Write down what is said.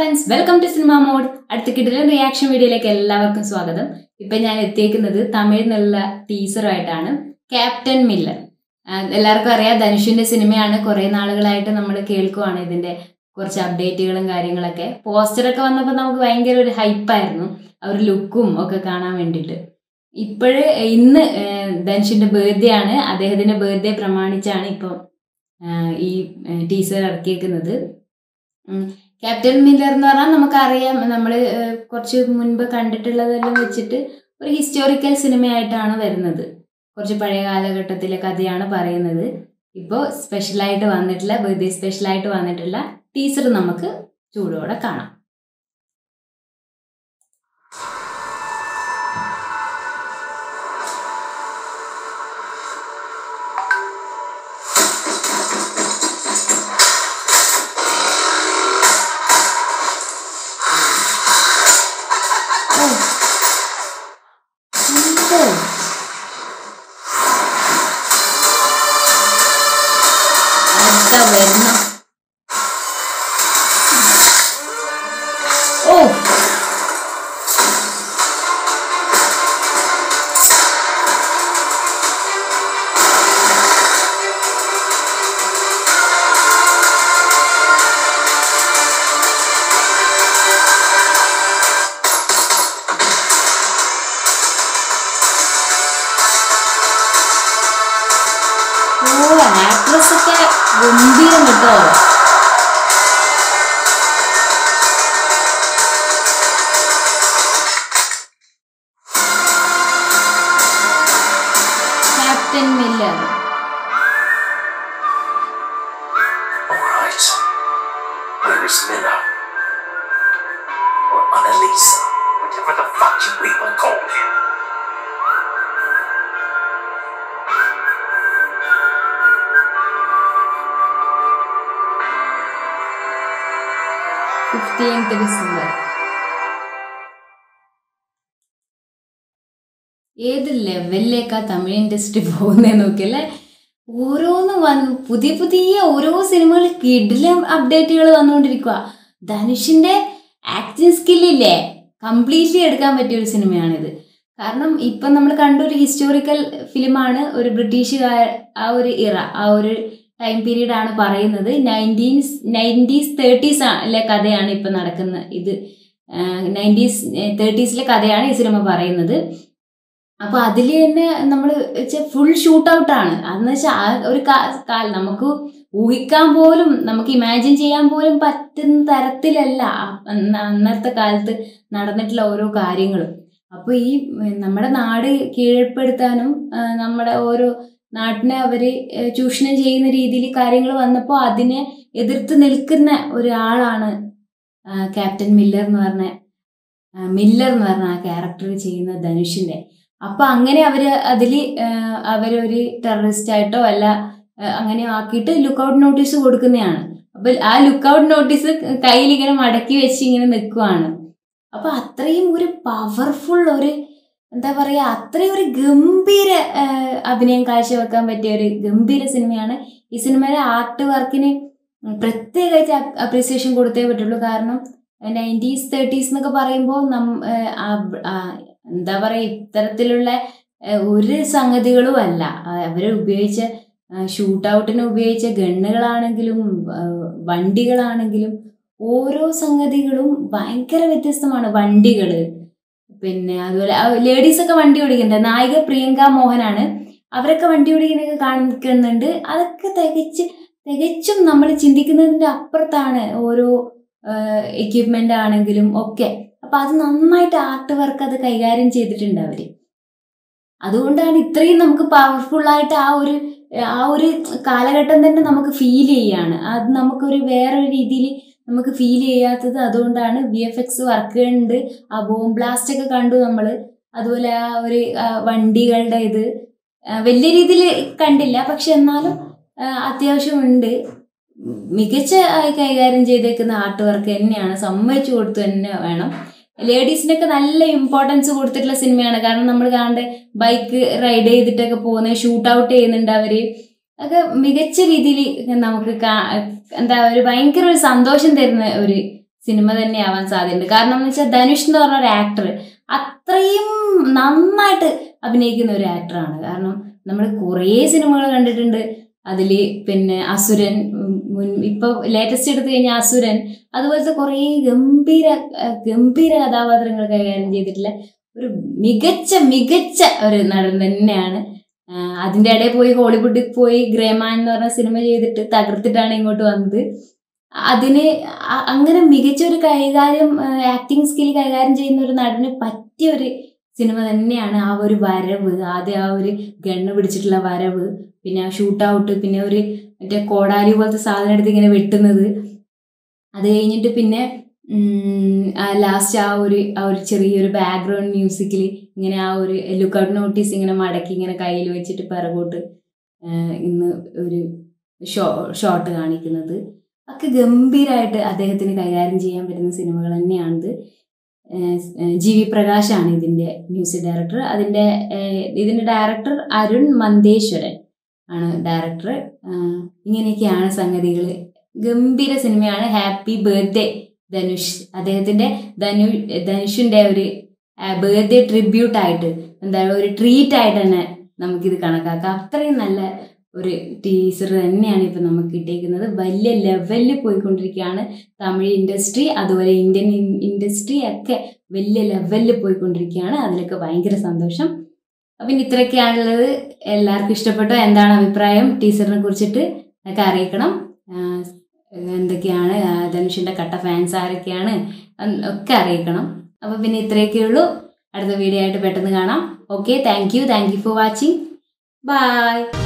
Friends welcome to cinema mode അടുത്ത കിടിലൻ reaction വീഡിയോയിലേക്ക് എല്ലാവർക്കും സ്വാഗതം ഇപ്പൊ ഞാൻ എത്തിയേക്കുന്നത് തമിഴിൽ നിന്നുള്ള ടീസറായിട്ടാണ് ക്യാപ്റ്റൻ മില്ലർ ആ, എല്ലാവർക്കും അറിയാം ധനുഷിന്റെ സിനിമയാണ് കുറെ നാളുകളായിട്ട് നമ്മൾ കേൾക്കുവാണ് ഇതിന്റെ കുറച്ച് അപ്ഡേറ്റുകളും കാര്യങ്ങളൊക്കെ പോസ്റ്ററൊക്കെ വന്നപ്പോൾ നമുക്ക് ഭയങ്കര ഒരു ഹൈപ്പായിരുന്നു ആ ഒരു ലുക്കും ഒക്കെ കാണാൻ വേണ്ടിയിട്ട് ഇപ്പോഴ് ഇന്ന് ആ, ധനുഷിന്റെ ബർത്ത്ഡേ ആണ് അദ്ദേഹത്തിന്റെ ബർത്ത്ഡേ പ്രമാണിച്ചാണ് ഇപ്പം ആ, ഈ ടീസർ ഇറക്കിയേക്കുന്നത് ഉം. ക്യാപ്റ്റൻ മില്ലർ എന്ന് പറഞ്ഞാൽ നമുക്കറിയാം നമ്മൾ കുറച്ച് മുൻപ് കണ്ടിട്ടുള്ളതെല്ലാം വെച്ചിട്ട് ഒരു ഹിസ്റ്റോറിക്കൽ സിനിമയായിട്ടാണ് വരുന്നത് കുറച്ച് പഴയ കാലഘട്ടത്തിലെ കഥയാണ് പറയുന്നത് ഇപ്പോൾ സ്പെഷ്യലായിട്ട് വന്നിട്ടുള്ള ബർത്ത്ഡേ സ്പെഷ്യലായിട്ട് വന്നിട്ടുള്ള ടീസർ നമുക്ക് ചൂടോടെ കാണാം ഓ. എന്തോ? അതാ വരുന്നു. ഓ ഓ ആക്ട്രസ് ഒക്കെ ഗംഭീരം കേട്ടോ Captain Miller Alright. Where is Miller? Or Annalisa? Whatever the fuck you people call him. Fifteenth December ഏത് ലെവലിലേക്കാ തമിഴ് ഇൻഡസ്ട്രി പോകുന്നത് നോക്കിയല്ലേ ഓരോന്ന് വന്ന് പുതിയ പുതിയ ഓരോ സിനിമകൾ കിടിലം അപ്ഡേറ്റുകൾ വന്നുകൊണ്ടിരിക്കുക ധനുഷിന്റെ ആക്ടിങ് സ്കില്ലില്ലേ കംപ്ലീറ്റ്ലി എടുക്കാൻ പറ്റിയ ഒരു സിനിമയാണിത് കാരണം ഇപ്പം നമ്മൾ കണ്ട ഒരു ഹിസ്റ്റോറിക്കൽ ഫിലിമാണ് ഒരു ബ്രിട്ടീഷുകാർ ആ ഒരു ഇറ ആ ഒരു ടൈം പീരീഡ് ആണ് പറയുന്നത് നയൻറ്റീൻസ് നയൻറ്റീസ് തേർട്ടീസ് ലെ കഥയാണ് ഇപ്പം നടക്കുന്നത് ഇത് നയൻറ്റീസ് തേർട്ടീസിലെ കഥയാണ് ഈ സിനിമ പറയുന്നത് അപ്പൊ അതിൽ തന്നെ നമ്മൾ വെച്ചാൽ ഫുൾ ഷൂട്ട് ഔട്ടാണ് അതെന്ന് വെച്ചാൽ ആ ഒരു കാ- കാലം നമുക്ക് ഊഹിക്കാൻ പോലും നമുക്ക് ഇമാജിൻ ചെയ്യാൻ പോലും പറ്റുന്ന തരത്തിലല്ല അ- അന്ന- അന്നത്തെ കാലത്ത് നടന്നിട്ടുള്ള ഓരോ കാര്യങ്ങളും അപ്പോൾ ഈ ഉം, നമ്മുടെ നാട് കീഴ്പ്പെടുത്താനും ആ, നമ്മുടെ ഓരോ നാട്ടിനെ അവർ ചൂഷണം ചെയ്യുന്ന രീതിയിൽ കാര്യങ്ങൾ വന്നപ്പോൾ അതിനെ എതിർത്ത് നിൽക്കുന്ന ഒരാളാണ് ആ, ക്യാപ്റ്റൻ മില്ലർ എന്ന് പറഞ്ഞ ആ, മില്ലർ എന്ന് പറഞ്ഞ ആ ക്യാരക്ടർ ചെയ്യുന്ന ധനുഷിന്റെ അപ്പൊ അങ്ങനെ അവര് അതില് അവരൊരു ടെററിസ്റ്റ് ആയിട്ടോ അല്ല ആ, അങ്ങനെ ആക്കിയിട്ട് ലുക്കൗട്ട് നോട്ടീസ് കൊടുക്കുന്നതാണ് അപ്പൊ ആ ലുക്കൗട്ട് നോട്ടീസ് കയ്യിൽ ഇങ്ങനെ മടക്കി വെച്ച് ഇങ്ങനെ നിൽക്കുവാണ് അപ്പൊ അത്രയും ഒരു പവർഫുൾ ഒരു എന്താ പറയാ അത്രയും ഒരു ഗംഭീര ആ, അഭിനയം കാഴ്ചവെക്കാൻ പറ്റിയ ഒരു ഗംഭീര സിനിമയാണ് ഈ സിനിമയിലെ ആർട്ട് വർക്കിന് പ്രത്യേകിച്ച് അപ്രീസിയേഷൻ കൊടുത്തേ പറ്റുള്ളൂ കാരണം നയൻറ്റീസ് തേർട്ടീസ് എന്നൊക്കെ പറയുമ്പോൾ നം ആ, ആ- ആ, എന്താ പറയുക ഇത്തരത്തിലുള്ള ആ, ഒരു സംഗതികളും അല്ല അവർ ഉപയോഗിച്ച ഷൂട്ട് ഔട്ടിന് ഉപയോഗിച്ച ഗണ്ണുകളാണെങ്കിലും ആ, വണ്ടികളാണെങ്കിലും ഓരോ സംഗതികളും ഭയങ്കര വ്യത്യസ്തമാണ് വണ്ടികൾ പിന്നെ അതുപോലെ ലേഡീസ് ഒക്കെ വണ്ടി ഓടിക്കുന്നുണ്ട് നായിക പ്രിയങ്ക മോഹനാണ് അവരൊക്കെ വണ്ടി ഓടിക്കുന്നതൊക്കെ കാണിക്കുന്നുണ്ട് അതൊക്കെ തികച്ച് തികച്ചും നമ്മൾ ചിന്തിക്കുന്നതിൻ്റെ അപ്പുറത്താണ് ഓരോ എക്യുപ്മെൻ്റ് ആണെങ്കിലും ഒക്കെ അപ്പം അത് നന്നായിട്ട് ആർട്ട് വർക്ക് അത് കൈകാര്യം ചെയ്തിട്ടുണ്ട് അവർ അതുകൊണ്ടാണ് ഇത്രയും നമുക്ക് പവർഫുൾ ആയിട്ട് ആ ഒരു ആ ഒരു കാലഘട്ടം തന്നെ നമുക്ക് ഫീൽ ചെയ്യാണ് അത് നമുക്കൊരു വേറൊരു രീതിയിൽ നമുക്ക് ഫീൽ ചെയ്യാത്തത് അതുകൊണ്ടാണ് വി എഫ് എക്സ് വർക്ക് ഉണ്ട് ആ ബോം ബ്ലാസ്റ്റ് ഒക്കെ കണ്ടു നമ്മൾ അതുപോലെ ആ ഒരു ആ, വണ്ടികളുടെ ഇത് ആ, വലിയ രീതിയിൽ കണ്ടില്ല പക്ഷെ എന്നാലും ആ, അത്യാവശ്യം ഉണ്ട് മികച്ച ആയി കൈകാര്യം ചെയ്തേക്കുന്ന ആർട്ട് വർക്ക് തന്നെയാണ് സമ്മതിച്ചു കൊടുത്തു തന്നെ വേണം ലേഡീസിനൊക്കെ നല്ല ഇമ്പോർട്ടൻസ് കൊടുത്തിട്ടുള്ള സിനിമയാണ് കാരണം നമ്മൾ കാണേണ്ട ബൈക്ക് റൈഡ് ചെയ്തിട്ടൊക്കെ പോകുന്നത് ഷൂട്ട് ഔട്ട് ചെയ്യുന്നുണ്ട് അവര് ഒക്കെ മികച്ച രീതിയിൽ നമുക്ക് കാ- എന്താ ഒരു ഭയങ്കര ഒരു സന്തോഷം തരുന്ന ഒരു സിനിമ തന്നെ ആവാൻ സാധ്യതയുണ്ട് കാരണം എന്ന് വെച്ചാൽ ധനുഷ് എന്ന് പറഞ്ഞ ഒരു ആക്ടർ അത്രയും നന്നായിട്ട് അഭിനയിക്കുന്ന ഒരു ആക്ടറാണ് കാരണം നമ്മൾ കുറേ സിനിമകൾ കണ്ടിട്ടുണ്ട് അതിൽ പിന്നെ അസുരൻ ഉം, മുൻ ഇപ്പോൾ ലേറ്റസ്റ്റ് എടുത്തു കഴിഞ്ഞാൽ അസുരൻ അതുപോലത്തെ കുറേ ഗംഭീര അഹ് ഗംഭീര കഥാപാത്രങ്ങൾ കൈകാര്യം ചെയ്തിട്ടുള്ള ഒരു മികച്ച മികച്ച ഒരു നടൻ തന്നെയാണ് ആഹ് അതിന്റെ ഇടയിൽ പോയി ഹോളിവുഡിൽ പോയി ഗ്രേമാൻ എന്ന് പറഞ്ഞ സിനിമ ചെയ്തിട്ട് തകർത്തിട്ടാണ് ഇങ്ങോട്ട് വന്നത് അതിന് അ- അങ്ങനെ മികച്ച ഒരു കൈകാര്യം ആക്ടിങ് സ്കിൽ കൈകാര്യം ചെയ്യുന്ന ഒരു നടന് പറ്റിയ ഒരു സിനിമ തന്നെയാണ് ആ ഒരു വരവ് ആദ്യം ആ ഒരു ഗണ്ണ് പിടിച്ചിട്ടുള്ള വരവ് പിന്നെ ആ ഷൂട്ട് ഔട്ട് പിന്നെ ഒരു മറ്റേ കോടാലി പോലത്തെ സാധനം എടുത്ത് ഇങ്ങനെ വെട്ടുന്നത് അത് കഴിഞ്ഞിട്ട് പിന്നെ ലാസ്റ്റ് ആ ഒരു ആ ഒരു ചെറിയൊരു ബാക്ക്ഗ്രൗണ്ട് മ്യൂസിക്കിൽ ഇങ്ങനെ ആ ഒരു ലുക്ക് ഔട്ട് നോട്ടീസ് ഇങ്ങനെ മടക്കി ഇങ്ങനെ കയ്യിൽ വെച്ചിട്ട് പിറകോട്ട് ആ, ഇന്ന് ഒരു ഷോ ഷോട്ട് കാണിക്കുന്നത് ഒക്കെ ഗംഭീരമായിട്ട് അദ്ദേഹത്തിന് കൈകാര്യം ചെയ്യാൻ പറ്റുന്ന സിനിമകൾ തന്നെയാണിത് ഏഹ് ഏഹ് ജി വി പ്രകാശാണ് ഇതിൻ്റെ മ്യൂസിക് ഡയറക്ടർ അതിൻ്റെ ഏഹ് ഇതിൻ്റെ ഡയറക്ടർ അരുൺ മന്ദേശ്വരൻ ആണ് ഡയറക്ടർ ഇങ്ങനെയൊക്കെയാണ് സംഗതികൾ ഗംഭീര സിനിമയാണ് ഹാപ്പി ബർത്ത്ഡേ ധനുഷ് അദ്ദേഹത്തിൻ്റെ ധനു ധനുഷിൻ്റെ ഒരു ബർത്ത്ഡേ ട്രിബ്യൂട്ട് ആയിട്ട് എന്താ ഒരു ട്രീറ്റ് ആയിട്ട് തന്നെ നമുക്കിത് കണക്കാക്കാം അത്രയും നല്ല ഒരു ടീച്ചർ തന്നെയാണ് ഇപ്പം നമുക്ക് കിട്ടിയിരിക്കുന്നത് വലിയ ലെവലിൽ പോയിക്കൊണ്ടിരിക്കുകയാണ് തമിഴ് ഇൻഡസ്ട്രി അതുപോലെ ഇന്ത്യൻ ഇൻഡസ്ട്രി ഒക്കെ വലിയ ലെവലിൽ പോയിക്കൊണ്ടിരിക്കുകയാണ് അതിലൊക്കെ ഭയങ്കര സന്തോഷം അപ്പം ഇനി ഇത്രയൊക്കെയാണുള്ളത് എല്ലാവർക്കും ഇഷ്ടപ്പെട്ടോ എന്താണ് അഭിപ്രായം ടീച്ചറിനെ കുറിച്ചിട്ട് ഒക്കെ അറിയിക്കണം ആഹ് എന്തൊക്കെയാണ് ആഹ് ധനുഷിൻ്റെ കട്ട ഫാൻസ് ആരൊക്കെയാണ് എന്ന് ഒക്കെ അറിയിക്കണം അപ്പോൾ പിന്നെ ഇത്രയൊക്കെ ഉള്ളൂ അടുത്ത വീഡിയോ ആയിട്ട് പെട്ടെന്ന് കാണാം okay thank you thank you for watching by